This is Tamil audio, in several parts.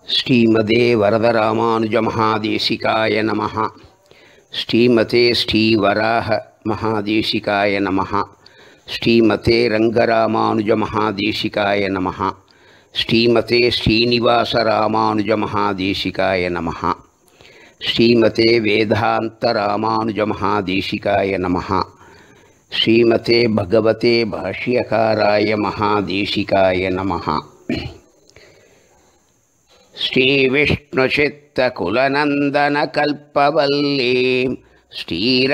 ஸ்ரீமதே வரதராமானுஜமகாதேசிகாய நமः ஸ்ரீமதே ஸ்ரீவராக மகாதேசிகாய நமः ஸ்ரீமதே ரங்கராமானுஜமகாதேசிகாய நமः ஸ்ரீமதே ஸ்ரீனிவாசராமானுஜமகாதேசிகாய நமः ஸ்ரீமதே வேதாந்தராமானுஜமகாதேசிகாய நமः ஸ்ரீமதே பகவதே பாஷ்யகாராய மகாதேசிகாய நமः श्रीविष्णुचित्तकुलनन्दनकल्पवल्लीं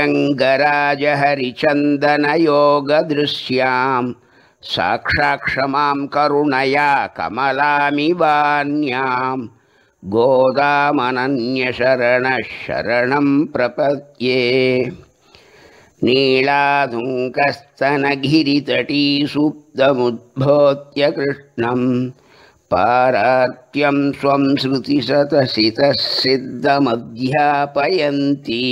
श्रीरङ्गराजहरिचन्दनयोगदृश्यां साक्षाक्षमां करुणया कमलामिवान्यां गोदामनन्यशरणः शरणं प्रपद्ये नीलाधुङ्कस्तनगिरितटीसुप्तमुद्भोत्य कृष्णम् पारात्यं स्वं श्रुतिशतसितः सिद्धमध्यापयन्ती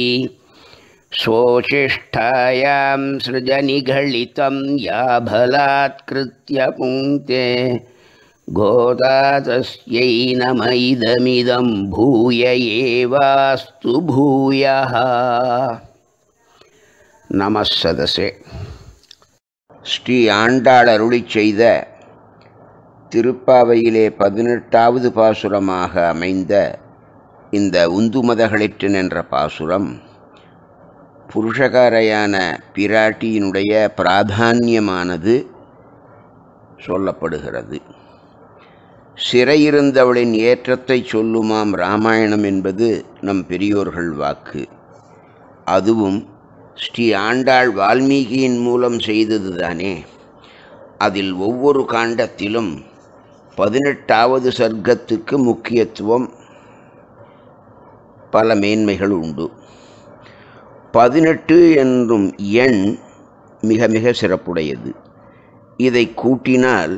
स्वोचिष्ठायां सृजनिघलितं या बलात्कृत्य पुङ्क्ते गोदा तस्यै नम इदमिदं भूय एवास्तु भूयः नमः सदसे ஸ்ரீ ஆண்டாள் அருளிச் செய்த திருப்பாவையிலே பதினெட்டாவது பாசுரமாக அமைந்த இந்த உந்துமதகளிற்றன் என்ற பாசுரம் புருஷகாரையான பிராட்டியினுடைய பிராதானியமானது சொல்லப்படுகிறது சிறையிருந்தவளின் ஏற்றத்தை சொல்லுமாம் ராமாயணம் என்பது நம் பெரியோர்கள் வாக்கு அதுவும் ஸ்ரீ ஆண்டாள் வால்மீகியின் மூலம் செய்தது தானே அதில் ஒவ்வொரு காண்டத்திலும் பதினெட்டாவது சர்க்கத்துக்கு முக்கியத்துவம் பல மேன்மைகள் உண்டு பதினெட்டு என்னும் எண் மிக மிக சிறப்புடையது இதை கூட்டினால்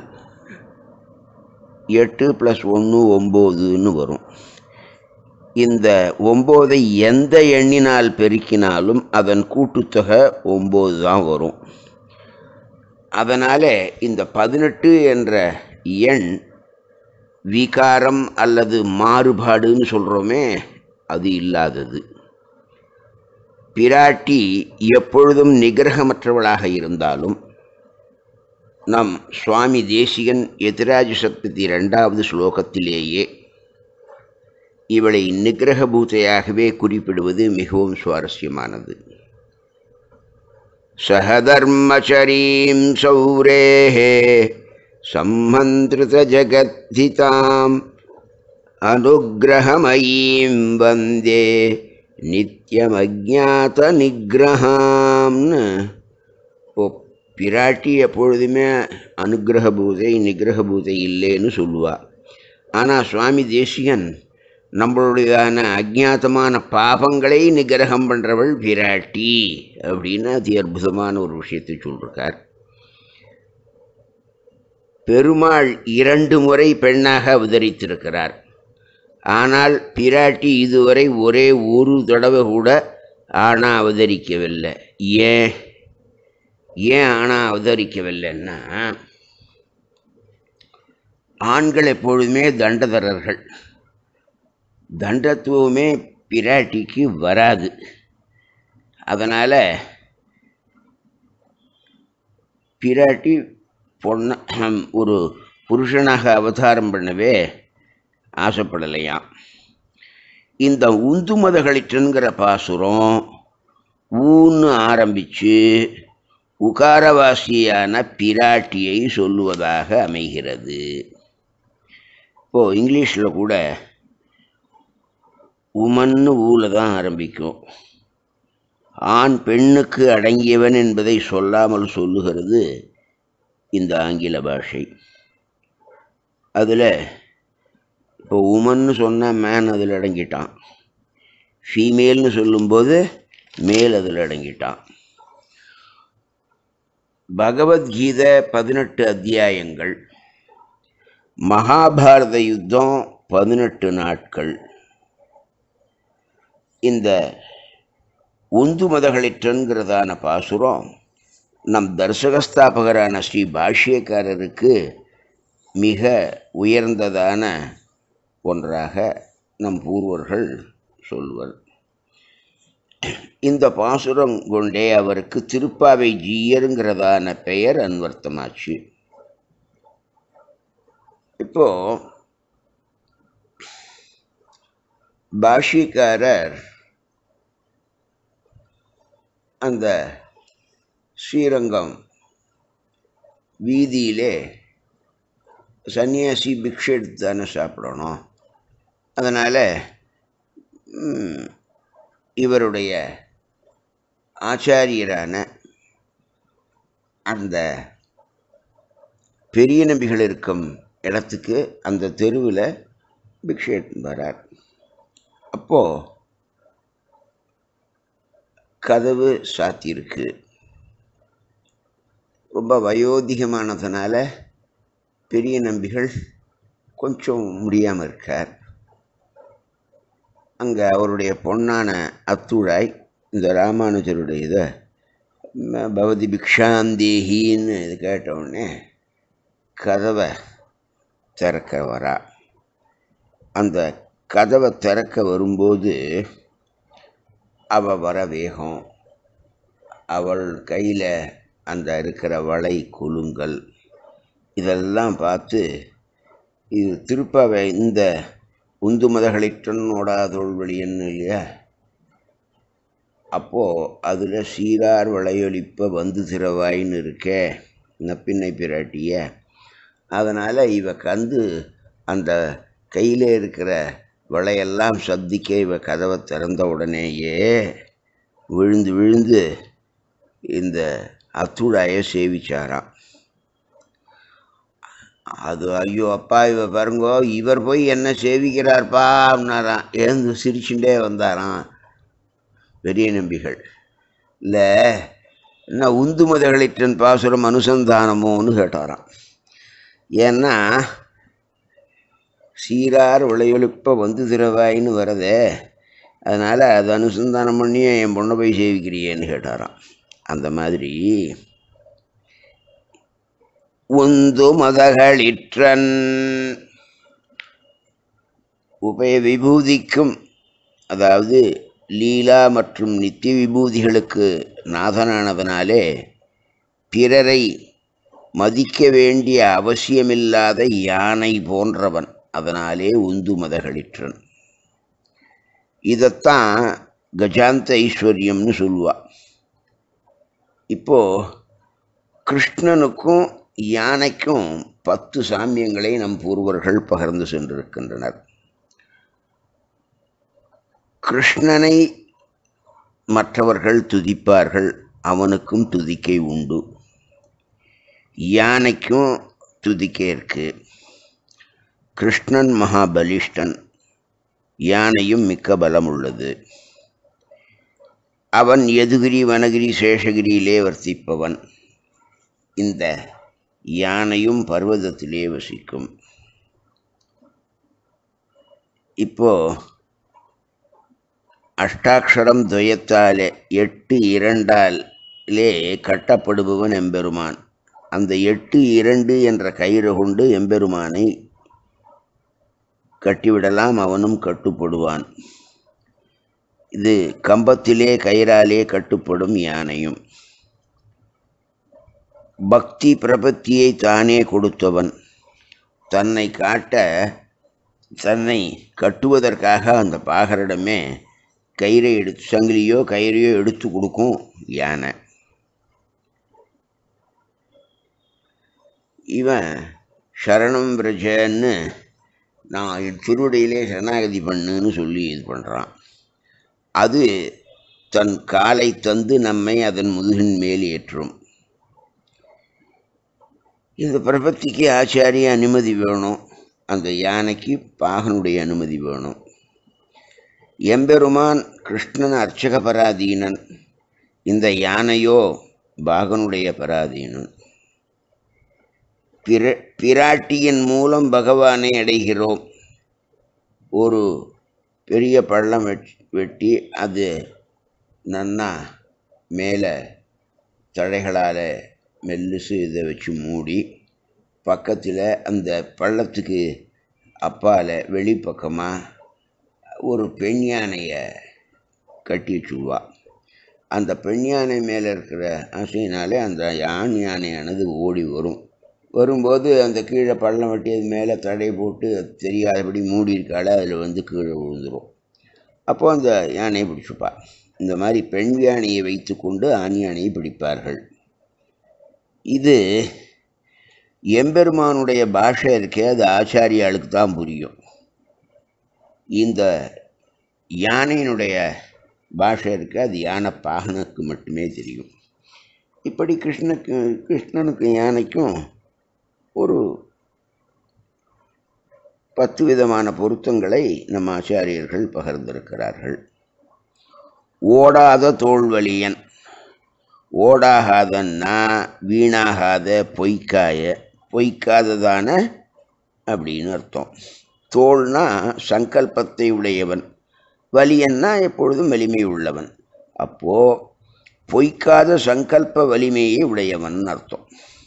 எட்டு ப்ளஸ் ஒன்று ஒம்போதுன்னு வரும் இந்த ஒம்போதை எந்த எண்ணினால் பெருக்கினாலும் அதன் கூட்டுத்தொகை ஒம்பது தான் வரும் அதனால் இந்த பதினெட்டு என்ற எண் விகாரம் அல்லது மாறுபாடுன்னு சொல்கிறோமே அது இல்லாதது பிராட்டி எப்பொழுதும் நிகிரகமற்றவளாக இருந்தாலும் நம் சுவாமி தேசிகன் எதிராஜ சப்தத்தி ரெண்டாவது ஸ்லோகத்திலேயே இவளை நிகிரகபூதையாகவே குறிப்பிடுவது மிகவும் சுவாரஸ்யமானது சகதர்மச்சரீம் சௌரேः சம்மந்திருதஜகத்திதாம் அனுகிரகமயீம் வந்தே நித்தியமஜாத நிகிரகாம்னு இப்போ பிராட்டி எப்பொழுதுமே அனுகிரகபூதை நிகிரகபூதை இல்லைன்னு சொல்லுவாள் ஆனால் சுவாமி தேசிகன் நம்மளுடையதான அஜாத்தமான பாபங்களை நிகிரகம் பண்ணுறவள் பிராட்டி அப்படின்னு அதி அற்புதமான ஒரு விஷயத்தை சொல்லிருக்கார் பெருமாள் இரண்டு முறை பெண்ணாக அவதரித்திருக்கிறார் ஆனால் பிராட்டி இதுவரை ஒரே ஒரு தடவை கூட ஆணா அவதரிக்கவில்லை ஏன் ஏன் ஆணா அவதரிக்கவில்லைன்னா ஆண்கள் எப்பொழுதுமே தண்டதரர்கள் தண்டத்துவமே பிராட்டிக்கு வராது அதனால் பிராட்டி பொண்ண ஒரு புருஷனாக அவதாரம் பண்ணவே ஆசைப்படலையாம் இந்த உந்து மதகளிற்றுங்கிற பாசுரம் ஊன்னு ஆரம்பித்து உகாரவாசியான பிராட்டியை சொல்லுவதாக அமைகிறது இப்போது இங்கிலீஷில் கூட உமன்னு ஊல தான் ஆரம்பிக்கும் ஆண் பெண்ணுக்கு அடங்கியவன் என்பதை சொல்லாமல் சொல்லுகிறது இந்த ஆங்கில பாஷை அதில் இப்போ உமன்னு சொன்னால் மேன் அதில் அடங்கிட்டான் ஃபீமேல்னு சொல்லும்போது மேல் அதில் அடங்கிட்டான் பகவத்கீதை பதினெட்டு அத்தியாயங்கள் மகாபாரத யுத்தம் பதினெட்டு நாட்கள் இந்த உந்து மதகளிற்றன்கிறதான பாசுரம் நம் தர்சகஸ்தாபகரான ஸ்ரீ பாஷ்யக்காரருக்கு மிக உயர்ந்ததான ஒன்றாக நம் பூர்வர்கள் சொல்வர் இந்த பாசுரம் கொண்டே அவருக்கு திருப்பாவை ஜீயருங்கிறதான பெயர் அன்வர்த்தமாச்சு இப்போ பாஷிக்காரர் அந்த ஸ்ரீரங்கம் வீதியிலே சன்னியாசி பிக்ஷை எடுத்து தானே சாப்பிடணும் அதனால் இவருடைய ஆச்சாரியரான அந்த பெரிய நம்பிகள் இருக்கும் இடத்துக்கு அந்த தெருவில் பிக்ஷை எடுத்து வரார் அப்போது கதவு சாத்தியிருக்கு ரொம்ப வயோதிகமானதுனால பெரிய நம்பிகள் கொஞ்சம் முடியாமல் இருக்கார் அங்கே அவருடைய பொன்னான அத்துழாய் இந்த ராமானுஜருடைய இதை ம- பவதி பிக்ஷாந்தேகின்னு இது கேட்டவுடனே கதவை திறக்க வரா அந்த கதவை திறக்க வரும்போது அவ வர வேகம் அவள் கையில் அந்த இருக்கிற வளை குலுங்கல் இதெல்லாம் பார்த்து இது திருப்பாவை இந்த உந்து மதகளிற்றன் ஓடாதொள் வழியன்னு இல்லையா அப்போது அதில் சீரார் வளையொலிப்ப வந்து திறவாயின்னு இருக்கே நப்பின்னை பிராட்டிய அதனால் இவ கந்து அந்த கையில் இருக்கிற வளையெல்லாம் சத்திக்க இவ கதவை திறந்த உடனேயே விழுந்து விழுந்து இந்த அத்துடாயை சேவிச்சாராம் அது ஐயோ அப்பா இவ பாருங்கோ இவர் போய் என்ன சேவிக்கிறார்ப்பா அப்படின்னாராம் எழுந்து சிரிச்சுட்டே வந்தாராம் பெரிய நம்பிகள் இல்லை என்ன உந்து மதகளிற்றன் பாசுரம் அனுசந்தானமோன்னு கேட்டாராம் ஏன்னா சீரார் விளையொலிப்ப வந்து திரவாயின்னு வரதே அதனால் அது அனுசந்தானம் பண்ணி என் பொண்ணை போய் சேவிக்கிறியேன்னு கேட்டாராம் அந்த மாதிரி உந்து மதகளிற்றன் உபய விபூதிக்கும் அதாவது லீலா மற்றும் நித்திய விபூதிகளுக்கு நாதனானதனாலே பிறரை மதிக்க வேண்டிய அவசியமில்லாத யானை போன்றவன் அதனாலே உந்து மதகளிற்றன் இதைத்தான் கஜாந்த ஐஸ்வர்யம்னு சொல்லுவா இப்போ கிருஷ்ணனுக்கும் யானைக்கும் பத்து சாமியங்களை நம் பூர்வர்கள் பகிர்ந்து சென்றிருக்கின்றனர் கிருஷ்ணனை மற்றவர்கள் துதிப்பார்கள் அவனுக்கும் துதிக்கை உண்டு யானைக்கும் துதிக்கை இருக்கு கிருஷ்ணன் மகாபலிஷ்டன் யானையும் மிக்க பலம் உள்ளது அவன் எதுகிரி வனகிரி சேஷகிரியிலே வர்த்திப்பவன் இந்த யானையும் பர்வதத்திலே வசிக்கும் இப்போ அஷ்டாட்சரம் துவயத்தாலே எட்டு இரண்டாலே கட்டப்படுபவன் எம்பெருமான் அந்த எட்டு இரண்டு என்ற கயிறு கொண்டு எம்பெருமானை கட்டிவிடலாம் அவனும் கட்டுப்படுவான் இது கம்பத்திலே கயிறாலே கட்டுப்படும் யானையும் பக்தி பிரபத்தியை தானே கொடுத்தவன் தன்னை காட்ட தன்னை கட்டுவதற்காக அந்த பாகரிடமே கயிறை எடுத்து சங்கிலியோ கயிறையோ எடுத்து கொடுக்கும் யானை இவன் சரணம் பிரஜன்னு நான் என் திருவடியிலே சரணாகதி பண்ணுன்னு சொல்லி இது பண்ணுறான் அது தன் காலை தந்து நம்மை அதன் முதுகின் மேல் ஏற்றும் இந்த பிரபத்திக்கு ஆச்சாரிய அனுமதி வேணும் அந்த யானைக்கு பாகனுடைய அனுமதி வேணும் எம்பெருமான் கிருஷ்ணன் அர்ச்சக பராதீனன் இந்த யானையோ பாகனுடைய பராதீனன் பிர பிராட்டியின் மூலம் பகவானை அடைகிறோம் ஒரு பெரிய பள்ளம் வெட் வெட்டி அது நன்னா மேலே தழைகளால் மெல்லுசு இதை வச்சு மூடி பக்கத்தில் அந்த பள்ளத்துக்கு அப்பால் வெளிப்பக்கமாக ஒரு பெண் யானையை கட்டி வச்சுடுவா அந்த பெண் யானை மேலே இருக்கிற ஆசையினாலே அந்த ஆண் யானையானது ஓடி வரும் வரும்போது அந்த கீழே பள்ளம் வெட்டி அது மேலே தடை போட்டு அது தெரியாதபடி மூடி இருக்கால அதில் வந்து கீழே விழுந்துடும் அப்போது அந்த யானையை பிடிச்சிப்பா இந்த மாதிரி பெண் யானையை வைத்து கொண்டு ஆண் யானையை பிடிப்பார்கள் இது எம்பெருமானுடைய பாஷை இருக்கே அது ஆச்சாரியாளுக்கு தான் புரியும் இந்த யானையினுடைய பாஷை இருக்கு அது யானை பாகனுக்கு மட்டுமே தெரியும் இப்படி கிருஷ்ணனுக்கு கிருஷ்ணனுக்கு யானைக்கும் ஒரு பத்து விதமான பொருத்தங்களை நம்ம ஆச்சாரியர்கள் பகிர்ந்திருக்கிறார்கள் ஓடாத தோல்வலியன் ஓடாகாதன்னா வீணாகாத பொய்க்காய பொய்க்காததான அப்படின்னு அர்த்தம் தோல்னா சங்கல்பத்தை உடையவன் வலியன்னா எப்பொழுதும் வலிமை உள்ளவன் அப்போ பொய்க்காத சங்கல்ப வலிமையை உடையவன் அர்த்தம்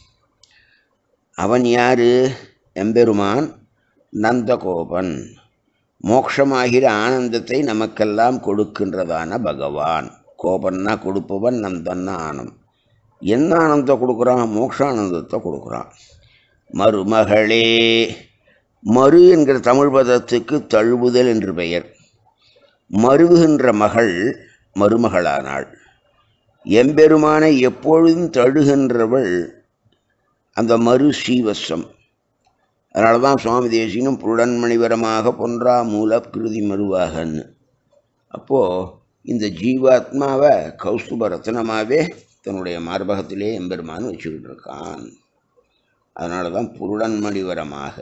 அவன் யாரு எம்பெருமான் நந்தகோபன் மோட்சமாகிற ஆனந்தத்தை நமக்கெல்லாம் கொடுக்கின்றதான பகவான் கோபன்னா கொடுப்பவன் நந்தன்னா ஆனம் என்ன ஆனந்தத்தை கொடுக்குறான் மோக்ஷானந்தத்தை கொடுக்குறான் மருமகளே மறு என்கிற தமிழ் பதத்துக்கு தழுவுதல் என்று பெயர் மருவுகின்ற மகள் மருமகளானாள் எம்பெருமானை எப்பொழுதும் தழுகின்றவள் அந்த மறு ஸ்ரீவசம் அதனால தான் சுவாமி தேசிகனும் புருடன்மணிவரமாக பொன்றா மூல கிருதி மருவாகன்னு அப்போது இந்த ஜீவாத்மாவை கௌஸ்துப ரத்னமாகவே தன்னுடைய மார்பகத்திலே எம்பெருமான் வச்சுக்கிட்டு இருக்கான் அதனால தான் புருடன்மணிவரமாக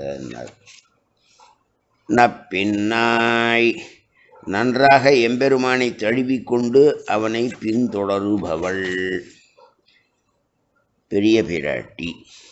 நப்பின்னாய் நன்றாக எம்பெருமானை தழுவிக்கொண்டு அவனை பின்தொடருபவள் பெரிய பிராட்டி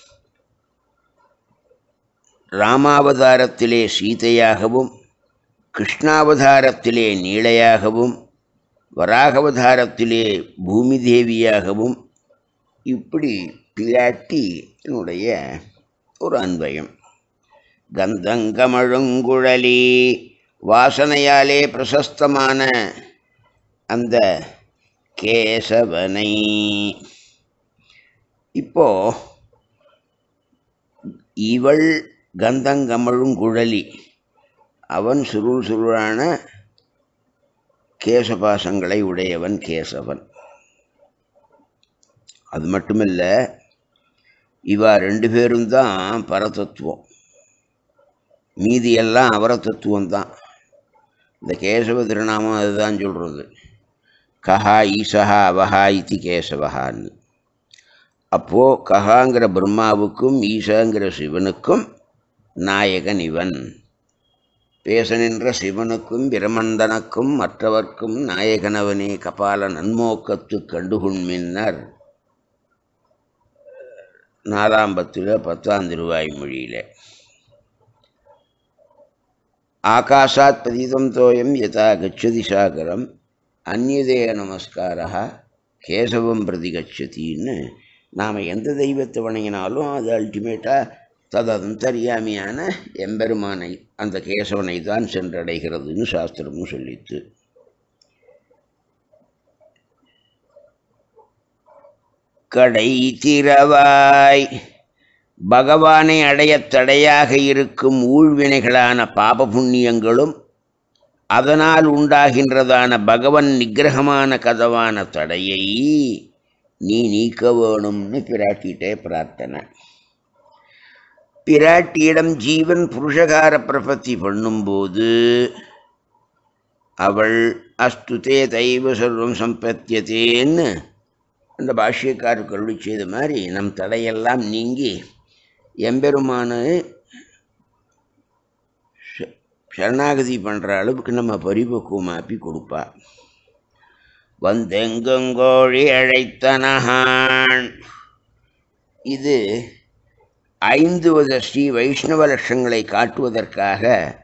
ராமாவதாரத்திலே சீதையாகவும் கிருஷ்ணாவதாரத்திலே நீளையாகவும் வராகவதாரத்திலே பூமி தேவியாகவும் இப்படி பிராட்டியினுடைய ஒரு அன்பயம் கந்தங்கமழுங்குழலி வாசனையாலே பிரசஸ்தமான அந்த கேசவனை இப்போ இவள் கந்தங்கமழும் குழலி அவன் சுருள் சுருளான கேசபாசங்களை உடையவன் கேசவன் அது மட்டுமல்ல இவா ரெண்டு பேரும் தான் பரதத்துவம் மீதியெல்லாம் அவர தத்துவம் தான் இந்த கேசவ திருநாமம் அதுதான் சொல்கிறது கஹா ஈசஹா அவஹா இத்தி கேசவஹான்னு அப்போது கஹாங்கிற பிரம்மாவுக்கும் ஈசாங்கிற சிவனுக்கும் நாயகன் இவன் பேச நின்ற சிவனுக்கும் பிரமந்தனுக்கும் மற்றவர்க்கும் நாயகனவனே கபால நன்மோக்கத்து கண்டுகொண்மின்னர் நாலாம் பத்தில் பத்தாம் திருவாய் மொழியில் ஆகாஷாத் பதிதம் தோயம் யதா கச்சதி சாகரம் அந்நியதே நமஸ்காரா கேசவம் பிரதி கச்சதின்னு நாம் எந்த தெய்வத்தை வணங்கினாலும் அது அல்டிமேட்டாக ததந்தரியாமியான எம்பெருமானை அந்த கேசவனை தான் சென்றடைகிறதுன்னு சாஸ்திரமும் சொல்லித்து கடை திறவாய் பகவானை அடையத் தடையாக இருக்கும் ஊழ்வினைகளான பாப புண்ணியங்களும் அதனால் உண்டாகின்றதான பகவன் நிகிரகமான கதவான தடையை நீ நீக்க வேணும்னு பிராட்டிகிட்டே பிரார்த்தனை பிராட்டியிடம் ஜீவன் புருஷகார பிரபத்தி பண்ணும்போது அவள் அஸ்துதே தெய்வ சர்வம் சம்பத்தியதேன்னு அந்த பாஷ்யக்காரர் கருளி செய்த மாதிரி நம் தடையெல்லாம் நீங்கி எம்பெருமானு ச- சரணாகதி பண்ணுற அளவுக்கு நம்ம பரிபக்குவமாப்பி கொடுப்பா வந்தெங்குங்கோழி அழைத்தனஹான் இது ஐந்து வித ஸ்ரீ வைஷ்ணவ லட்சங்களை காட்டுவதற்காக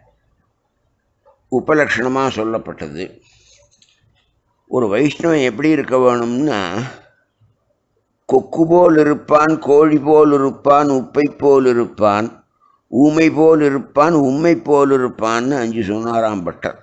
உபலட்சணமாக சொல்லப்பட்டது ஒரு வைஷ்ணவன் எப்படி இருக்க வேணும்னா கொக்கு போல் இருப்பான் கோழி போல் இருப்பான் உப்பை போல் இருப்பான் ஊமை போல் இருப்பான் உண்மை போல் இருப்பான்னு அஞ்சு சொன்னாராம் பட்டர்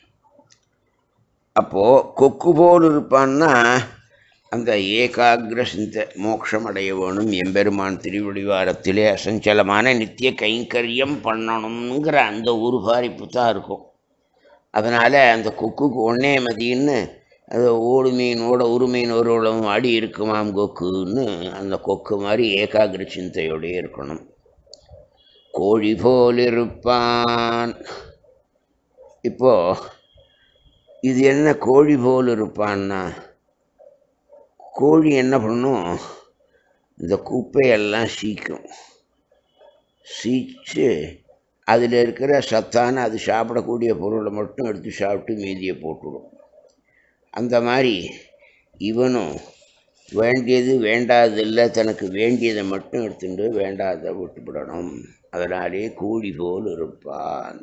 அப்போது கொக்கு போல் இருப்பான்னா அந்த ஏகாகிர சிந்த மோட்சம் அடைய வேணும் எம்பெருமான் திருவடிவாரத்திலே அசஞ்சலமான நித்திய கைங்கரியம் பண்ணணுங்கிற அந்த ஒரு பாரிப்பு தான் இருக்கும் அதனால் அந்த கொக்குக்கு ஒன்னே மதின்னு அது ஓடு மீனோட ஒரு மீன் ஒரு உளவும் அடி இருக்குமாம் கொக்குன்னு அந்த கொக்கு மாதிரி ஏகாகிர சிந்தையோடே இருக்கணும் கோழி போல் இருப்பான் இப்போ இது என்ன கோழி போல் இருப்பான்னா கோழி என்ன பண்ணும் இந்த குப்பையெல்லாம் சீக்கும் சீச்சு அதில் இருக்கிற சத்தான அது சாப்பிடக்கூடிய பொருளை மட்டும் எடுத்து சாப்பிட்டு மீதியை போட்டுடும் அந்த மாதிரி இவனும் வேண்டியது வேண்டாதில்லை தனக்கு வேண்டியதை மட்டும் எடுத்துட்டு வேண்டாத விட்டுவிடணும் அதனாலே கூலி போல் இருப்பான்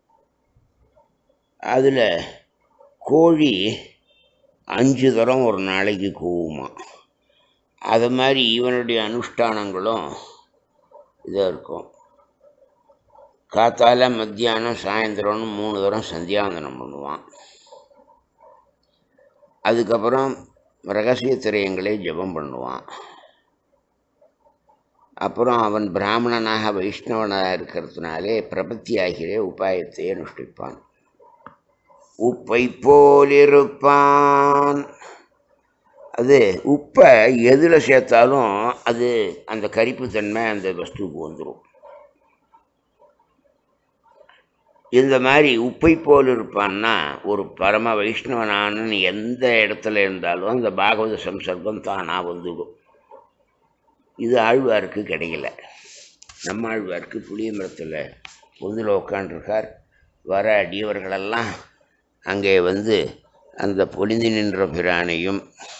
அதில் கோழி அஞ்சு தரம் ஒரு நாளைக்கு கூவுமா அது மாதிரி இவனுடைய அனுஷ்டானங்களும் இதாக இருக்கும் காத்தால மத்தியானம் சாயந்தரம்னு மூணு தரம் சந்தியாவந்தனம் பண்ணுவான் அதுக்கப்புறம் ரகசிய திரையங்களே ஜெபம் பண்ணுவான் அப்புறம் அவன் பிராமணனாக வைஷ்ணவனாக இருக்கிறதுனாலே பிரபத்தி ஆகிற உபாயத்தை அனுஷ்டிப்பான் உப்பை போலிருப்பான் அது உப்பை எதில் சேர்த்தாலும் அது அந்த கரிப்புத்தன்மை அந்த வஸ்துவுக்கு வந்துடும் இந்த மாதிரி உப்பை போல் இருப்பான்னா ஒரு பரம வைஷ்ணவனானு எந்த இடத்துல இருந்தாலும் அந்த பாகவத சம்சர்க்கம் தானாக வந்துடும் இது ஆழ்வாருக்கு கிடைக்கல நம்ம ஆழ்வாருக்கு புளிய மரத்தில் பொந்தில் உட்காண்டிருக்கார் வர அடியவர்களெல்லாம் அங்கே வந்து அந்த பொலிந்து நின்ற பிரானையும்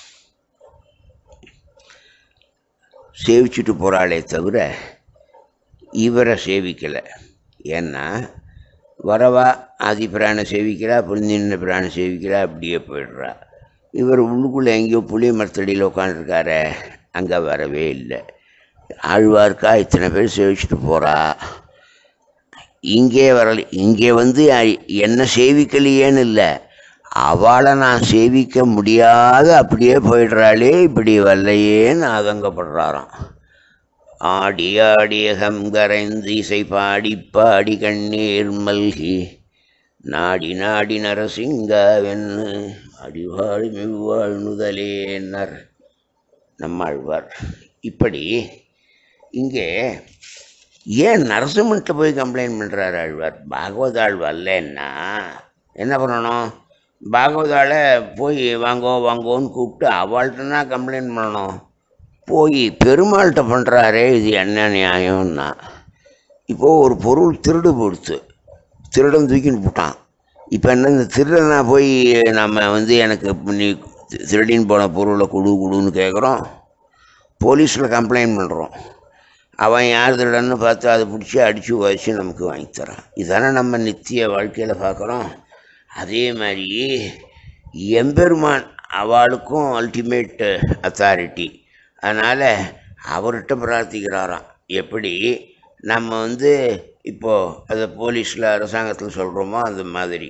சேவிச்சுட்டு போகிறாளே தவிர இவரை சேவிக்கலை ஏன்னா வரவா ஆதி பிராணை சேவிக்கிறா பொலிந்து நின்ற பிராணை சேவிக்கிறா அப்படியே போயிடுறா இவர் உள்ளுக்குள்ளே எங்கேயோ புளிய மரத்தடியில் உட்காந்துருக்காரு அங்கே வரவே இல்லை ஆழ்வார்க்கா இத்தனை பேர் சேவிச்சுட்டு போகிறா இங்கே வரல இங்கே வந்து அ- என்ன சேவிக்கலையேன்னு இல்லை அவளை நான் சேவிக்க முடியாத அப்படியே போயிடுறாளே இப்படி வரலையேன்னு ஆதங்கப்படுறாராம் ஆடி ஆடி அகம் கரைந்து இசை பாடி பாடி கண்ணீர் மல்கி நாடி நாடி நரசிங்காவென்னு அடிவாழ் மெவ்வாழ்நுதலேன்னர் நம்மாழ்வார் இப்படி இங்கே ஏன் நரசிம்மன்ட்ட போய் கம்ப்ளைண்ட் பண்ணுறாரு ஆழ்வார் பாகவத ஆழ்வார்லன்னா என்ன பண்ணணும் பாகவதாளை போய் வாங்கோ வாங்கோன்னு கூப்பிட்டு அவள்கிட்டனா கம்ப்ளைண்ட் பண்ணணும் போய் பெருமாள்கிட்ட பண்ணுறாரே இது என்ன நியாயம்னா இப்போது ஒரு பொருள் திருடு போடுச்சு திருடன் தூக்கின்னு போட்டான் இப்போ என்ன இந்த திருடனா போய் நம்ம வந்து எனக்கு நீ திருடின்னு போன பொருளை கொடு கொடுன்னு கேட்குறோம் போலீஸில் கம்ப்ளைண்ட் பண்ணுறோம் அவன் யார் திருடன்னு பார்த்து அதை பிடிச்சி அடித்து வச்சு நமக்கு வாங்கி தரான் இதானே நம்ம நித்திய வாழ்க்கையில் பார்க்குறோம் அதே மாதிரி எம்பெருமான் அவளுக்கும் அல்டிமேட் அத்தாரிட்டி அதனால் அவர்கிட்ட பிரார்த்திக்கிறாராம் எப்படி நம்ம வந்து இப்போது அதை போலீஸில் அரசாங்கத்தில் சொல்கிறோமோ அந்த மாதிரி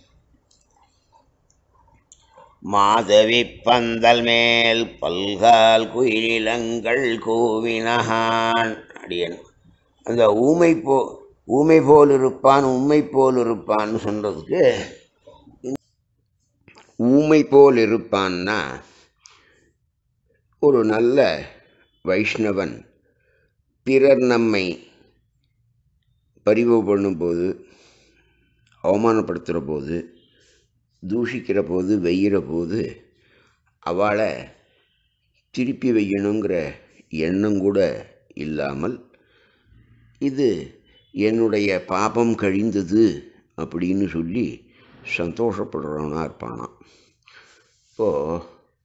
மாதவி பந்தல் மேல் பல்கால் குயிலங்கள் கூவினகான் அடியன் அந்த ஊமை போ ஊமை போல் இருப்பான் உண்மை போல் இருப்பான்னு சொல்கிறதுக்கு ஊமை போல் இருப்பான்னா ஒரு நல்ல வைஷ்ணவன் பிறர் நம்மை பரிவு பண்ணும்போது அவமானப்படுத்துகிற போது தூஷிக்கிற போது வெய்கிற போது அவளை திருப்பி வைக்கணுங்கிற எண்ணம் கூட இல்லாமல் இது என்னுடைய பாபம் கழிந்தது அப்படின்னு சொல்லி சந்தோஷப்படுறவனா இருப்பானாம் இப்போது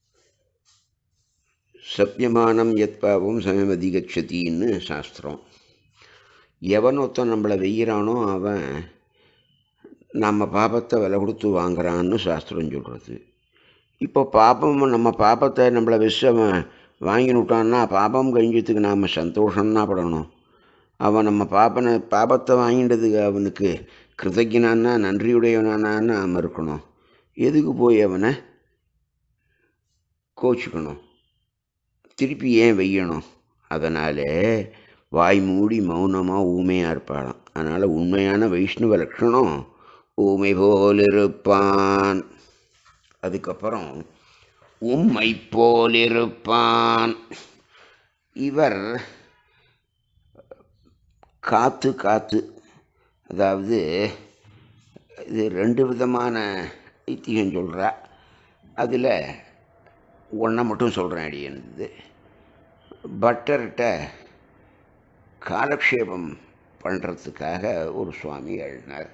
சத்தியமானம் எத் பாவம் சமயமதி கச்சதின்னு சாஸ்திரம் எவன் ஒருத்தன் நம்மளை வெய்கிறானோ அவன் நம்ம பாபத்தை விலை கொடுத்து வாங்குறான்னு சாஸ்திரம் சொல்கிறது இப்போ பாபம் நம்ம பாபத்தை நம்மளை விஷம் வாங்கினுட்டான்னா பாபம் கழிஞ்சதுக்கு நாம் சந்தோஷம்னா படணும் அவன் நம்ம பாப்பனை பாபத்தை வாங்கிட்டதுக்கு அவனுக்கு கிருதஜனானா நன்றியுடையவனானா நாம் இருக்கணும் எதுக்கு போய் அவனை கோச்சிக்கணும் திருப்பி ஏன் வையணும் அதனால் வாய் மூடி மௌனமாக ஊமையாக இருப்பாளாம் அதனால் உண்மையான வைஷ்ணவ லட்சணம் ஊமை போல் இருப்பான் அதுக்கப்புறம் உம்மை போல் இருப்பான் இவர் காத்து காத்து அதாவது இது ரெண்டு விதமான ஐத்தியம் சொல்கிறா அதில் ஒன்றை மட்டும் சொல்கிறேன் அடியது பட்டர்கிட்ட காலக்ஷேபம் பண்ணுறதுக்காக ஒரு சுவாமி எழுதினார்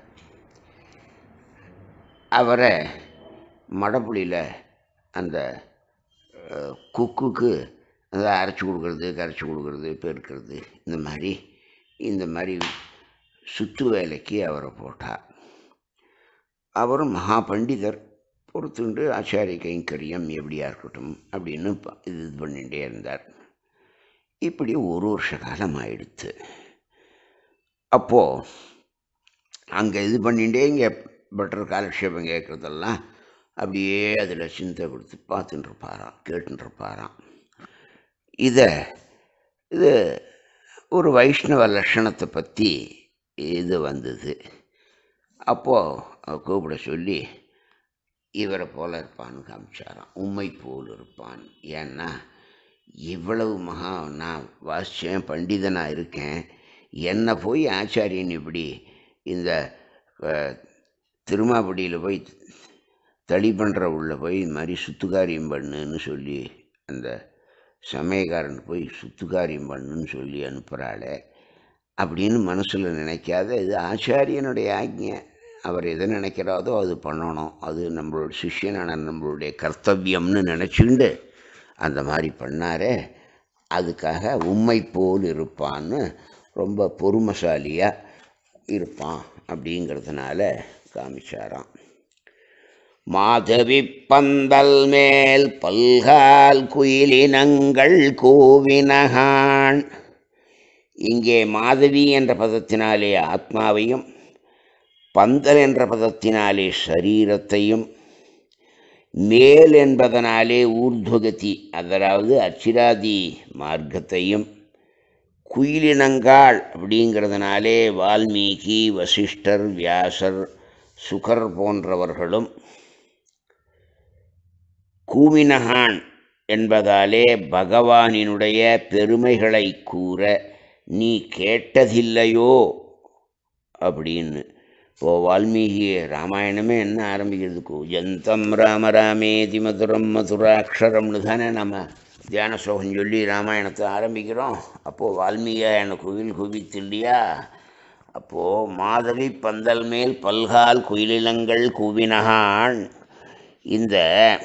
அவரை மடப்புளியில் அந்த அஹ், குக்குக்கு அதை அரைச்சி கொடுக்கறது கரைச்சி கொடுக்கறது பெருக்கிறது இந்த மாதிரி இந்த மாதிரி சுத்து வேலைக்கு அவரை போட்டார் அவரும் மகா பண்டிதர் பொறுத்துண்டு ஆச்சாரிய கைங்கரியம் எப்படியா இருக்கட்டும் அப்படின்னு ப- இது இது பண்ணிகிட்டே இருந்தார் இப்படி ஒரு வருஷ காலம் ஆயிடுத்து அப்போது அங்கே இது பண்ணிகிட்டே இங்கே பட்டர் காலக்ஷேபம் கேட்குறதெல்லாம் அப்படியே அதில் சிந்தை கொடுத்து பார்த்துட்டு இருப்பாராம் கேட்டுட்டு இருப்பாராம் இதை இது ஒரு வைஷ்ணவ லட்சணத்தை பற்றி இது வந்தது அப்போது கூப்பிட சொல்லி இவரை போல இருப்பான்னு காமிச்சாராம் உண்மை போல் இருப்பான் ஏன்னா இவ்வளவு மகா நான் வாசித்தேன் பண்டிதனாக இருக்கேன் என்னை போய் ஆச்சாரியன் இப்படி இந்த அஹ், திருமாப்படியில் போய் தளி பண்ணுற உள்ள போய் இது மாதிரி சுத்துக்காரியம் பண்ணுன்னு சொல்லி அந்த சமயக்காரன் போய் சுத்துக்காரியம் பண்ணுன்னு சொல்லி அனுப்புகிறாளே அப்படின்னு மனசில் நினைக்காத இது ஆச்சாரியனுடைய ஆக்ஞை அவர் எதை நினைக்கிறாரோ அது பண்ணணும் அது நம்மளோட சிஷ்யனான நம்மளுடைய கர்த்தவியம்னு நினச்சிண்டு அந்த மாதிரி பண்ணாரே அதுக்காக உண்மை போல் இருப்பான்னு ரொம்ப பொறுமைசாலியாக இருப்பான் அப்படிங்கிறதுனால காமிச்சாராம் மாதவி பந்தல் மேல் பல்கால் குயிலினங்கள் கூவினகான் இங்கே மாதவி என்ற பதத்தினாலே ஆத்மாவையும் பந்தல் என்ற பதத்தினாலே சரீரத்தையும் மேல் என்பதனாலே ஊர்துவகதி அதாவது அச்சிராதி மார்க்கத்தையும் குயிலினங்காள் அப்படிங்கிறதுனாலே வால்மீகி வசிஷ்டர் வியாசர் சுகர் போன்றவர்களும் கூவினகான் என்பதாலே பகவானினுடைய பெருமைகளை கூற நீ கேட்டதில்லையோ அப்படின்னு இப்போ வால்மீகி ராமாயணமே என்ன ஆரம்பிக்கிறது கூஜந்தம் ராம ராமேதி மதுரம் மதுராட்சரம்னு தானே நம்ம தியான ஸ்லோகம் சொல்லி ராமாயணத்தை ஆரம்பிக்கிறோம் அப்போது வால்மீகியான குயில் குவித்து இல்லையா அப்போது மாதவி பந்தல் மேல் பல்கால் குயிலினங்கள் கூவினகான் இந்த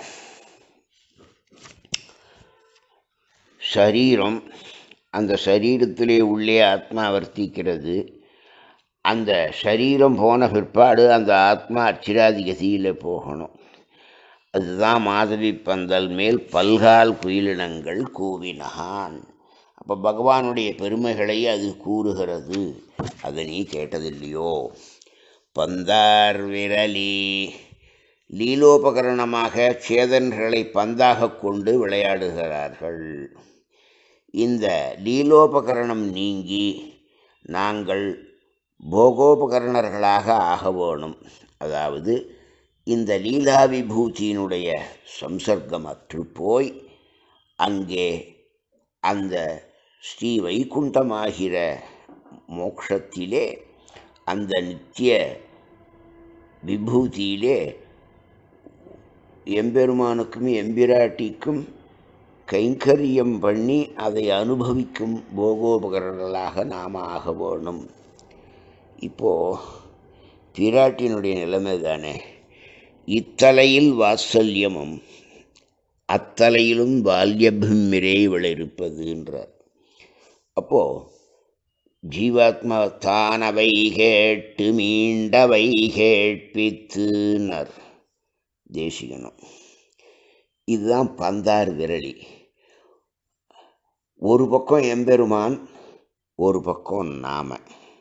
சரீரம் அந்த சரீரத்திலே உள்ளே ஆத்மா வர்த்திக்கிறது அந்த சரீரம் போன பிற்பாடு அந்த ஆத்மா அச்சிராதி கதியில் போகணும் அதுதான் மாதவி பந்தல் மேல் பல்கால் குயிலினங்கள் கூவினகான் அப்போ பகவானுடைய பெருமைகளை அது கூறுகிறது அதை நீ கேட்டதில்லையோ பந்தார் விரலி லீலோபகரணமாக சேதன்களை பந்தாக கொண்டு விளையாடுகிறார்கள் இந்த லீலோபகரணம் நீங்கி நாங்கள் போகோபகரணர்களாக ஆக வேணும் அதாவது இந்த லீலா விபூதியினுடைய சம்சர்க்கமற்று போய் அங்கே அந்த ஸ்ரீ வைகுண்டமாகிற மோக்ஷத்திலே அந்த நித்திய விபூதியிலே எம்பெருமானுக்கும் எம்பிராட்டிக்கும் கைங்கரியம் பண்ணி அதை அனுபவிக்கும் போகோபகரணங்களாக நாம் ஆக வேணும் இப்போது பிராட்டினுடைய நிலைமை தானே இத்தலையில் வாத்சல்யமும் அத்தலையிலும் பால்யபிம்மிரே விளையிருப்பதுன்றார் அப்போது ஜீவாத்மா தானவை கேட்டு மீண்டவை கேட்பித்துனர் தேசிகனும் இதுதான் பந்தார் விரலி ஒரு பக்கம் எம்பெருமான் ஒரு பக்கம் நாம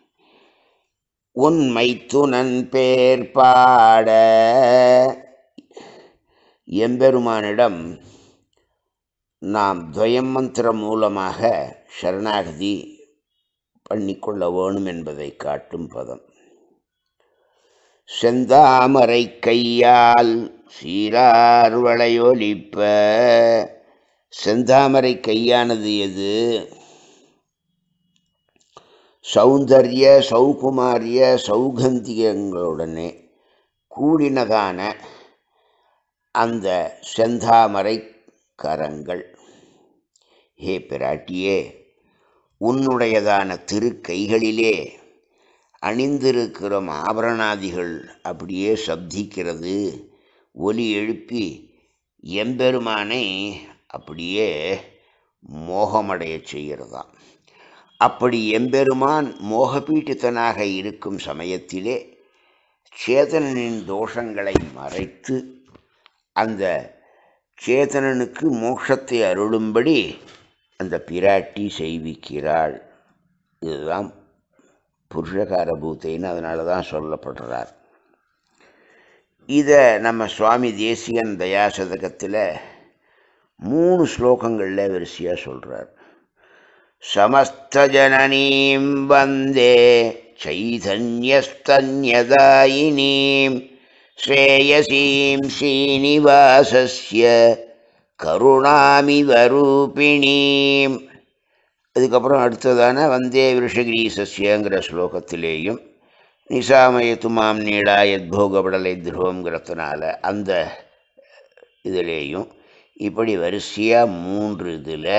உண்மை துணன் பேர் பாட எம்பெருமானிடம் நாம் துவயம் மந்திரம் மூலமாக சரணாகதி பண்ணிக்கொள்ள வேணும் என்பதை காட்டும் பதம் செந்தாமரை கையால் சீரார் வளையொலிப்ப செந்தாமரை கையானது எது சௌந்தர்ய சௌகுமாரிய சௌகந்தியங்களுடனே கூடினதான அந்த செந்தாமரை கரங்கள் ஹே பிராட்டியே உன்னுடையதான திருக்கைகளிலே அணிந்திருக்கிற ஆபரணாதிகள் அப்படியே சப்திக்கிறது ஒலி எழுப்பி எம்பெருமானை அப்படியே மோகமடையச் செய்கிறதாம் அப்படி எம்பெருமான் மோகபீட்டித்தனாக இருக்கும் சமயத்திலே சேதனனின் தோஷங்களை மறைத்து அந்த சேதனனுக்கு மோட்சத்தை அருளும்படி அந்த பிராட்டி செய்விக்கிறாள் இதுதான் புருஷகார பூத்தைன்னு அதனால தான் சொல்லப்படுறார் இதை நம்ம சுவாமி தேசிகன் தயாசதகத்தில் மூணு ஸ்லோகங்களில் வரிசையாக சொல்கிறார் சமஸ்தஜனனீம் வந்தே சைதன்யஸ்தன்யதாயினீம் ஸ்ரேயசீம் ஸ்ரீனிவாசஸ்ய கருணாமிவ ரூபிணீம் அதுக்கப்புறம் அடுத்ததான வந்தே விஷகிரீசஸ்யங்கிற ஸ்லோகத்திலேயும் நிசாமயத்து மாம் நீடா யத்போகபடலை துருவங்கிறதுனால அந்த இதிலேயும் இப்படி வரிசையாக மூன்று இதில்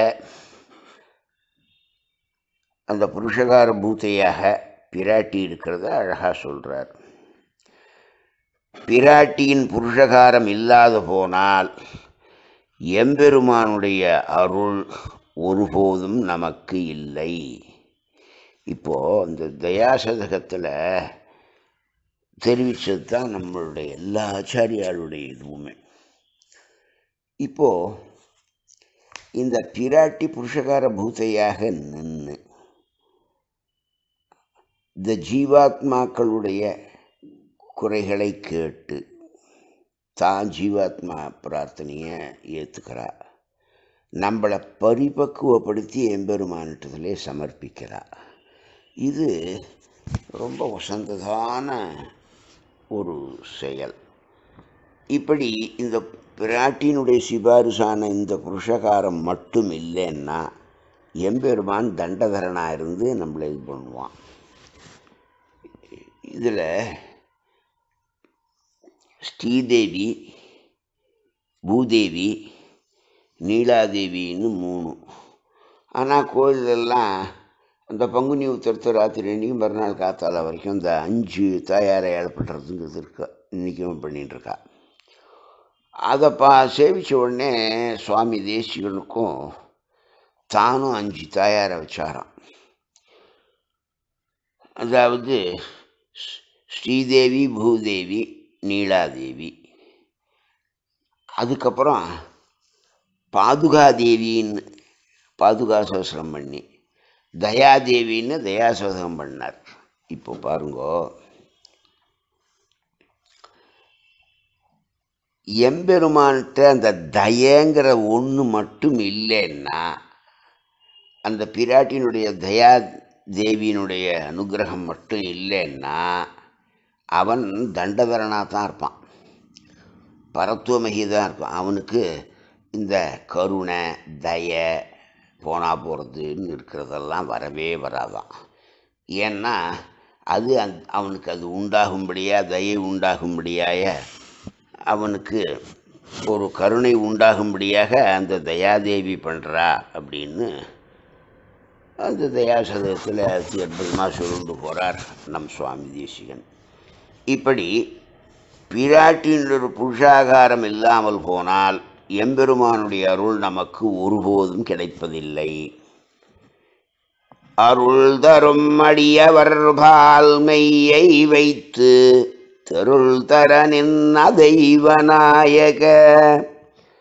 அந்த புருஷகார பூத்தையாக பிராட்டி இருக்கிறத அழகாக சொல்கிறார் பிராட்டியின் புருஷகாரம் இல்லாத போனால் எம்பெருமானுடைய அருள் ஒருபோதும் நமக்கு இல்லை இப்போது இந்த தயாசதகத்தில் தெரிவித்தது தான் நம்மளுடைய எல்லா ஆச்சாரியாளுடைய இதுவுமே இப்போது இந்த பிராட்டி புருஷகார பூத்தையாக நின்று இந்த ஜீவாத்மாக்களுடைய குறைகளை கேட்டு தான் ஜீவாத்மா பிரார்த்தனையை ஏற்றுக்கிறா நம்மளை பரிபக்குவப்படுத்தி எம்பெருமானிட்டத்திலே சமர்ப்பிக்கிறா இது ரொம்ப வசந்ததான ஒரு செயல் இப்படி இந்த பிராட்டியினுடைய சிபாரிசான இந்த புருஷகாரம் மட்டும் இல்லைன்னா எம்பெருமான் தண்டதரனாக இருந்து நம்மளை இது பண்ணுவான் இதில் ஸ்ரீதேவி பூதேவி நீலாதேவின்னு மூணு ஆனால் கோயிலெல்லாம் அந்த பங்குனி உத்தரத்து ராத்திரி அன்றைக்கும் மறுநாள் காத்தால வரைக்கும் இந்த அஞ்சு தாயாரை ஏழப்படுறதுங்கிறது இருக்கா இன்றைக்கும் பண்ணிகிட்ருக்கா அதை பா சேவித்த உடனே சுவாமி தேசிகனுக்கும் தானும் அஞ்சு தாயாரை வச்சாராம் அதாவது ஸ்ரீதேவி பூதேவி நீலாதேவி அதுக்கப்புறம் பாதுகாதேவின்னு பாதுகா சோசனம் பண்ணி தயாதேவின்னு தயாசோதகம் பண்ணார் இப்போ பாருங்கோ எம்பெருமான்கிட்ட அந்த தயங்கிற ஒன்று மட்டும் இல்லைன்னா அந்த பிராட்டினுடைய தயா தேவியினுடைய அனுகிரகம் மட்டும் இல்லைன்னா அவன் தண்டதரனாக தான் இருப்பான் பரத்துவமகி தான் இருப்பான் அவனுக்கு இந்த கருணை தய போனா போகிறதுன்னு இருக்கிறதெல்லாம் வரவே வராதான் ஏன்னா அது அந் அவனுக்கு அது உண்டாகும்படியா தயை உண்டாகும்படியாய அவனுக்கு ஒரு கருணை உண்டாகும்படியாக அந்த தயாதேவி பண்ணுறா அப்படின்னு அந்த தயாசதத்தில் அதி அற்புதமாக சொல்லிட்டு போகிறார் நம் சுவாமி தேசிகன் இப்படி பிராட்டின் ஒரு புருஷாகாரம் இல்லாமல் போனால் எம்பெருமானுடைய அருள் நமக்கு ஒருபோதும் கிடைப்பதில்லை அருள் தரும் அடியவர் பால் மெய்யை வைத்து தெருள் தர நின்ன தெய்வநாயக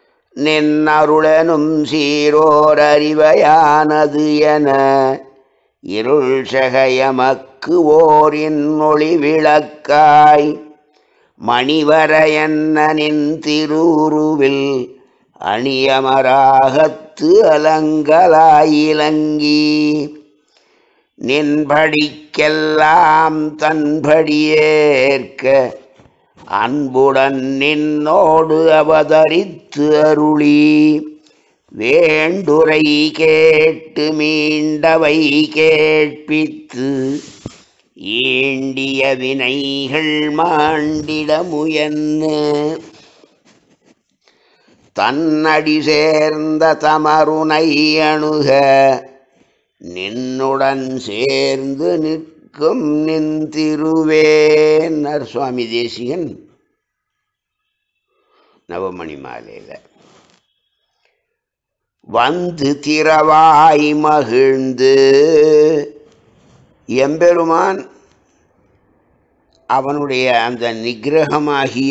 நின்னருளனும் சீரோர் அறிவையானது என இருள் சகயமக்கு ஓரின் ஒளி விளக்காய் மணிவரையன்னனின் திருவுருவில் அணியமராகத்து அலங்கலாயிலங்கி நின்படிக்கெல்லாம் தன்படியேற்க அன்புடன் நின்னோடு அவதரித்து அருளி வேண்டுரை கேட்டு மீண்டவை கேட்பித்து ஈண்டிய வினைகள் மாண்டிட முயன்னு தன்னடி சேர்ந்த தமருனை அணுக நின்னுடன் சேர்ந்து நிற்கும் நின்திருவேன்னர் சுவாமி தேசிகன் நவமணி மாலையில் வந்து திரவாய் மகிழ்ந்து எம்பெருமான் அவனுடைய அந்த நிகிரகமாகிய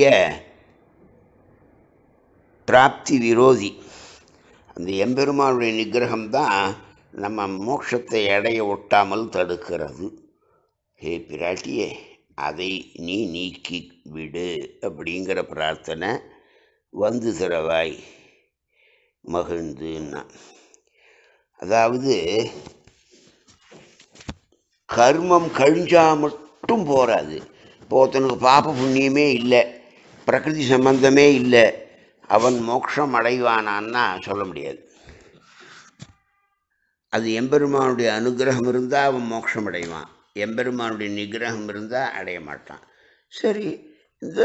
பிராப்தி விரோதி அந்த எம்பெருமானுடைய நிகிரகம் தான் நம்ம மோட்சத்தை அடைய ஒட்டாமல் தடுக்கிறது ஹே பிராட்டியே அதை நீ நீக்கி விடு அப்படிங்கிற பிரார்த்தனை வந்து திரவாய் மகிழ்ந்துன்னா அதாவது கர்மம் கழிஞ்சா மட்டும் போராது இப்போ ஒருத்தனுக்கு பாப புண்ணியமே இல்லை பிரகிருதி சம்பந்தமே இல்லை அவன் மோட்சம் அடைவானான்னா சொல்ல முடியாது அது எம்பெருமானுடைய அனுகிரகம் இருந்தால் அவன் மோட்சம் அடைவான் எம்பெருமானுடைய நிகிரகம் இருந்தால் அடைய மாட்டான் சரி இந்த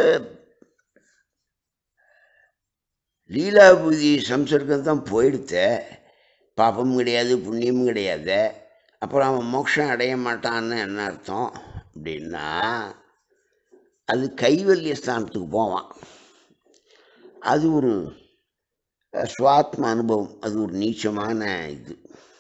லீலாபூதி சம்சர்க்கம் தான் போயிடுத்த பாப்பமும் கிடையாது புண்ணியமும் கிடையாது அப்புறம் அவன் மோட்சம் அடைய மாட்டான்னு என்ன அர்த்தம் அப்படின்னா அது கைவல்ய ஸ்தானத்துக்கு போவான் அது ஒரு சுவாத்ம அனுபவம் அது ஒரு நீச்சமான இது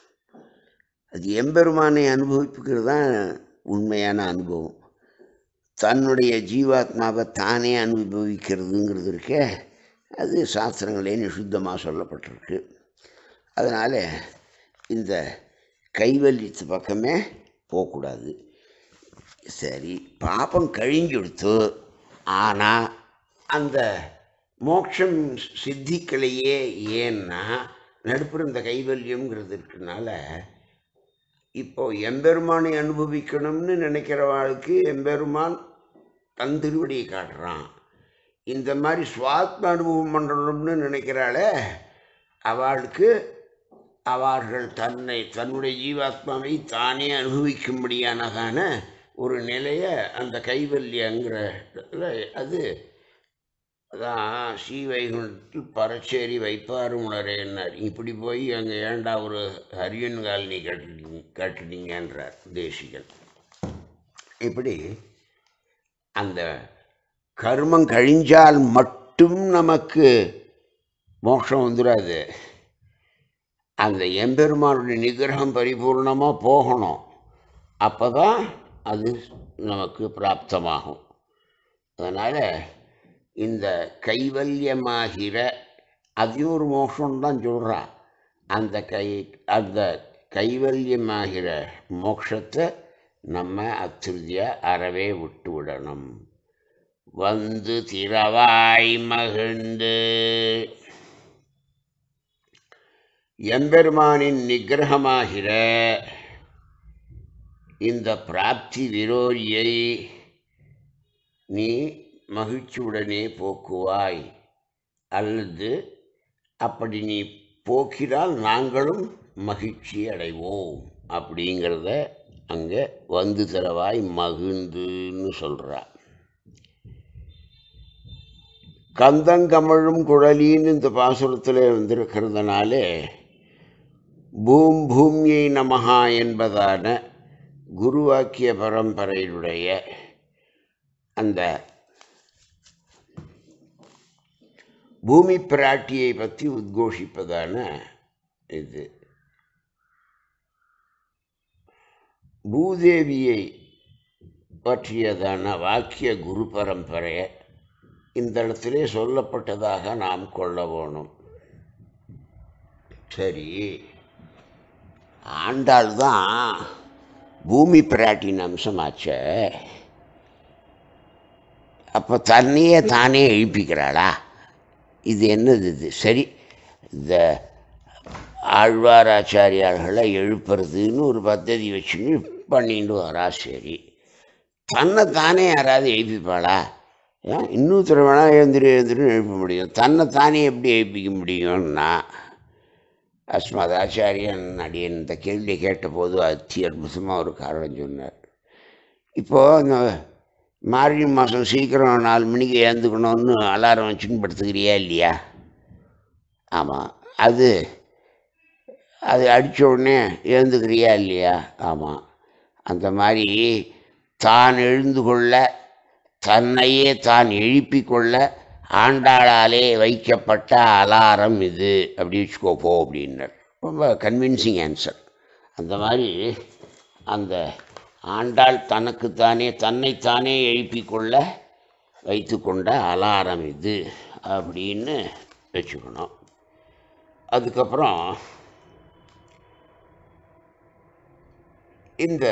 அது எம்பெருமானை அனுபவிப்புக்கிறது தான் உண்மையான அனுபவம் தன்னுடைய ஜீவாத்மாவை தானே அனுபவிக்கிறதுங்கிறது இருக்கே அது சாஸ்திரங்களே நிஷுத்தமாக சொல்லப்பட்டிருக்கு அதனால் இந்த கைவல்யத்து பக்கமே போகக்கூடாது சரி பாப்பம் கழிஞ்செடுத்து ஆனால் அந்த மோட்சம் சித்திக்கலையே ஏன்னா நடுப்புற இந்த கைவல்யம்ங்கிறது இருக்கனால இப்போ எம்பெருமானை அனுபவிக்கணும்னு நினைக்கிறவாளுக்கு எம்பெருமான் தன் திருவடியை காட்டுறான் இந்த மாதிரி சுவாத்ம அனுபவம் பண்ணணும்னு நினைக்கிறாள அவளுக்கு அவர்கள் தன்னை தன்னுடைய ஜீவாத்மாவை தானே அனுபவிக்கும்படியானதான ஒரு நிலையை அந்த கைவல்யங்கிற இடத்துல அது அதான் ஸ்ரீவைகுண்டத்தில் பரச்சேரி வைப்பாரு உணரேன்னார் இப்படி போய் அங்கே ஏண்டா ஒரு ஹரியன் காலனி கட்டுட்டீங்க கட்டுட்டீங்கன்றார் தேசிகன் இப்படி அந்த கர்மம் கழிஞ்சால் மட்டும் நமக்கு மோட்சம் வந்துடாது அந்த எம்பெருமானுடைய நிகிரகம் பரிபூர்ணமாக போகணும் அப்போ தான் அது நமக்கு பிராப்தமாகும் அதனால் இந்த கைவல்யமாகிற அதையும் ஒரு மோட்சம் தான் சொல்கிறா அந்த கை அந்த கைவல்யமாகிற மோட்சத்தை நம்ம அத்திருதியாக அறவே விட்டு விடணும் வந்து திரவாய் மகிழ்ந்து எம்பெருமானின் நிகிரகமாகிற இந்த பிராப்தி விரோதியை நீ மகிழ்ச்சியுடனே போக்குவாய் அல்லது அப்படி நீ போக்கினால் நாங்களும் மகிழ்ச்சி அடைவோம் அப்படிங்கிறத அங்கே வந்து தரவாய் மகிழ்ந்துன்னு சொல்கிறா கந்தங்கமழும் குழலின்னு இந்த பாசுரத்தில் வந்திருக்கிறதுனாலே பூம் பூமியை நமஹா என்பதான குருவாக்கிய பரம்பரையினுடைய அந்த பூமி பிராட்டியை பற்றி உத்கோஷிப்பதான இது பூதேவியை பற்றியதான வாக்கிய குரு பரம்பரையை இந்த இடத்திலே சொல்லப்பட்டதாக நாம் கொள்ள வேணும் சரி ஆண்டாள் தான் பூமி பிராட்டின் அம்சமாச்சே அப்போ தன்னையே தானே எழுப்பிக்கிறாளா இது என்னது இது சரி இந்த ஆழ்வாராச்சாரியார்களை எழுப்புறதுன்னு ஒரு பத்ததி வச்சுன்னு பண்ணிட்டு வரா சரி தன்னை தானே யாராவது எழுப்பிப்பாளா ஏன் இன்னொருத்தர் வேணால் எழுந்திரு எழுந்திருன்னு எழுப்ப முடியும் தன்னை தானே எப்படி எழுப்பிக்க முடியும்னா அஸ்மத் ஆச்சாரியன் அடியன் இந்த கேள்வியை கேட்டபோது அத்தி அற்புதமாக ஒரு காரணம் சொன்னார் இப்போது இந்த மார்கழி மாதம் சீக்கிரம் நாலு மணிக்கு ஏந்துக்கணும்னு அலாரம் வச்சுன்னு படுத்துக்கிறியா இல்லையா ஆமாம் அது அது அடித்த உடனே எழுந்துக்கிறியா இல்லையா ஆமாம் அந்த மாதிரி தான் எழுந்து கொள்ள தன்னையே தான் எழுப்பிக் கொள்ள ஆண்டாளாலே வைக்கப்பட்ட அலாரம் இது அப்படி வச்சுக்கோ போ அப்படின்னார் ரொம்ப கன்வின்சிங் ஆன்சர் அந்த மாதிரி அந்த ஆண்டாள் தனக்குத்தானே தன்னைத்தானே எழுப்பிக் கொள்ள வைத்து கொண்ட அலாரம் இது அப்படின்னு வச்சுக்கணும் அதுக்கப்புறம் இந்த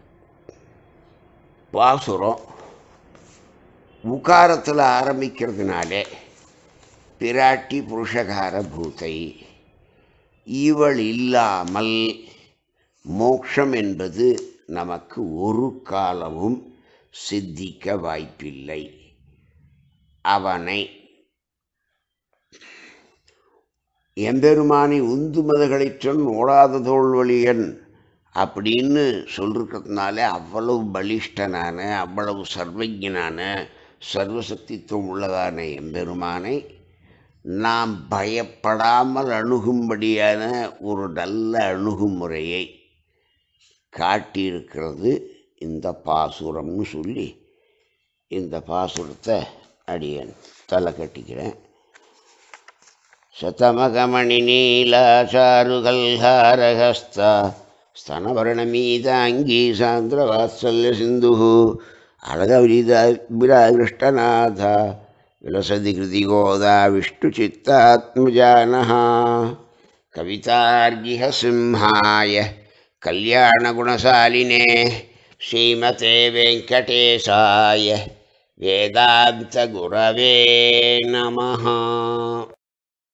பாசுரம் உகாரத்தில் ஆரம்பிக்கிறதுனாலே பிராட்டி புருஷகார பூத்தை இவள் இல்லாமல் மோட்சம் என்பது நமக்கு ஒரு காலமும் சித்திக்க வாய்ப்பில்லை அவனை எம்பெருமானி உந்து மதகளிற்றன் ஓடாத தோல்வழியன் அப்படின்னு சொல்லிருக்கிறதுனால அவ்வளவு பலிஷ்டனான அவ்வளவு சர்வஜனான சர்வசக்தித்துவம் உள்ளதான எம்பெருமானை நாம் பயப்படாமல் அணுகும்படியான ஒரு நல்ல அணுகுமுறையை காட்டியிருக்கிறது இந்த பாசுரம்னு சொல்லி இந்த பாசுரத்தை அடியேன் தலை கட்டிக்கிறேன் శతమగమణి నీలాచారుగల్హారహస్త స్తనవర్ణమీదాంగీ సాంద్రవాత్సల్య సింధు అలగవిరాకృష్టనాథ విలసది కృతి గోదా విష్ణుచిత్తాత్మజాన కవితార్గిహ సింహాయ కళ్యాణగుణశాలినే శ్రీమతే వెంకటేశాయ వేదాంత గురవే నమః